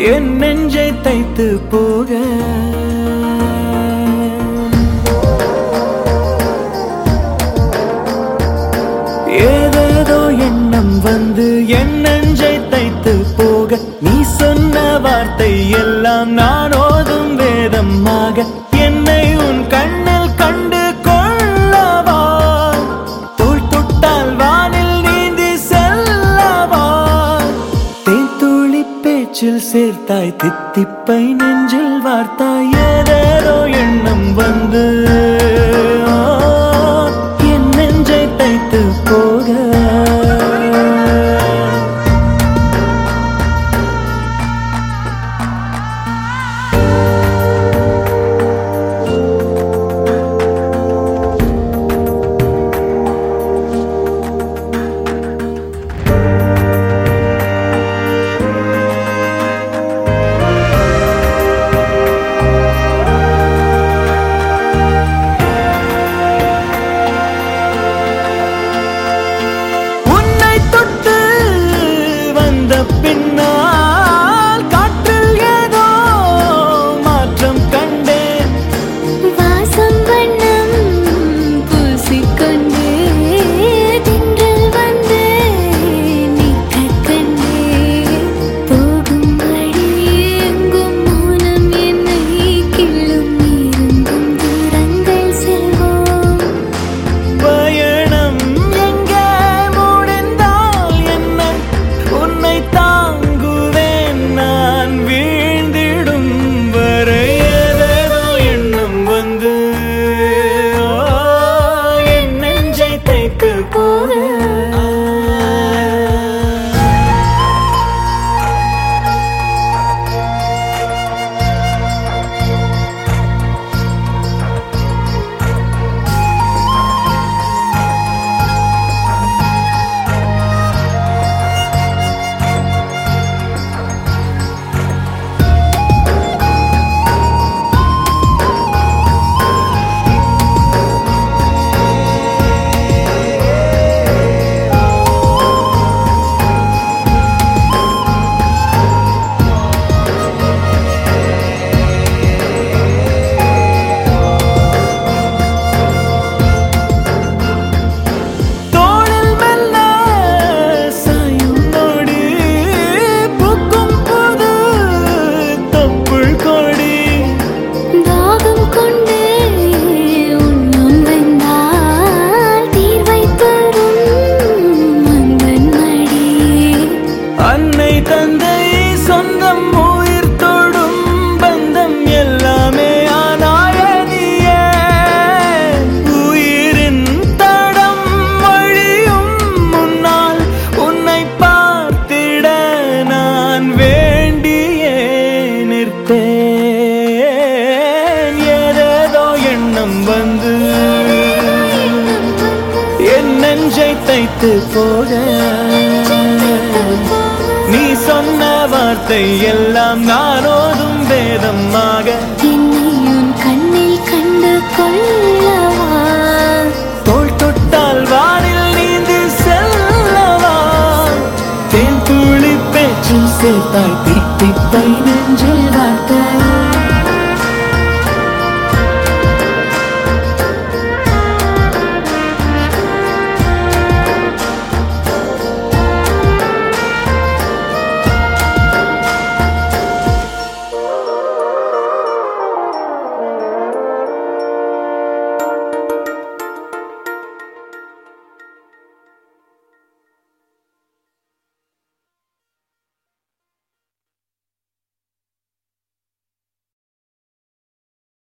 என் நெஞ்சை தைத்து போக ஏதேதோ எண்ணம் வந்து என் நெஞ்சை தைத்து போக நீ சொன்ன வார்த்தை எல்லாம் நான் ஓதும் வேதமாக என்னை உன் கண்ணில் கண்டு கொள்ளவா தோள் தொட்டால் வானில் நீந்தி செல்லவா தேன்துளி பேச்சில் சேர்த்தாய் தித்திப்பை நெஞ்சில் வார்த்தாய் ஏதேதோ எண்ணம் வந்து ஆ, என் நெஞ்சை தைத்து போக உன்னை தொட்டு வந்த பின்னால் காற்றில் ஏதோ மாற்றம் கண்டேன் வாசம் வண்ணம் பூசிக்கொண்டே திங்கள் வந்து நிற்கக் கண்டே போகும் வழி எங்கும் மௌனம் என்னை கிள்ளும் இருந்தும் தூரங்கள் செல்வோம் பயணம் எங்கே முடிந்தால் என்ன உன்னை தாங்குவேன் நான் வீழ்ந்திடும் வரை ஏதேதோ எண்ணம் வந்து ஆ, என் நெஞ்சை தைத்து போக தோளில் மெல்ல சாயும் நொடி பூக்கும் புது தொப்புள் கொடி தாகம் கொண்டு உன்னும் வந்தால் தீர்வை தரும் அன்பன் மடி அன்னை தந்தை சொந்தம் உயிர் தொடும் பந்தம் எல்லாமே ஆனாயனியே உயிரின் தடம் வழியும் முன்னால் உன்னை பார்த்திட நான் வேண்டியே நிற்பேன் ஏதேதோ எண்ணம் வந்து என் நெஞ்சை தைத்து போக நீ சொன்ன வார்த்தை எல்லாம் நான் ஓதும் வேதமாக என்னை உன் கண்ணில் கண்டு கொள்ளவா தோள் தொட்டால் வானில் நீந்தி செல்லவா தேன் துளி பேச்சில் சேர்த்தாய் தித்திப்பை நெஞ்சில் வார்த்தை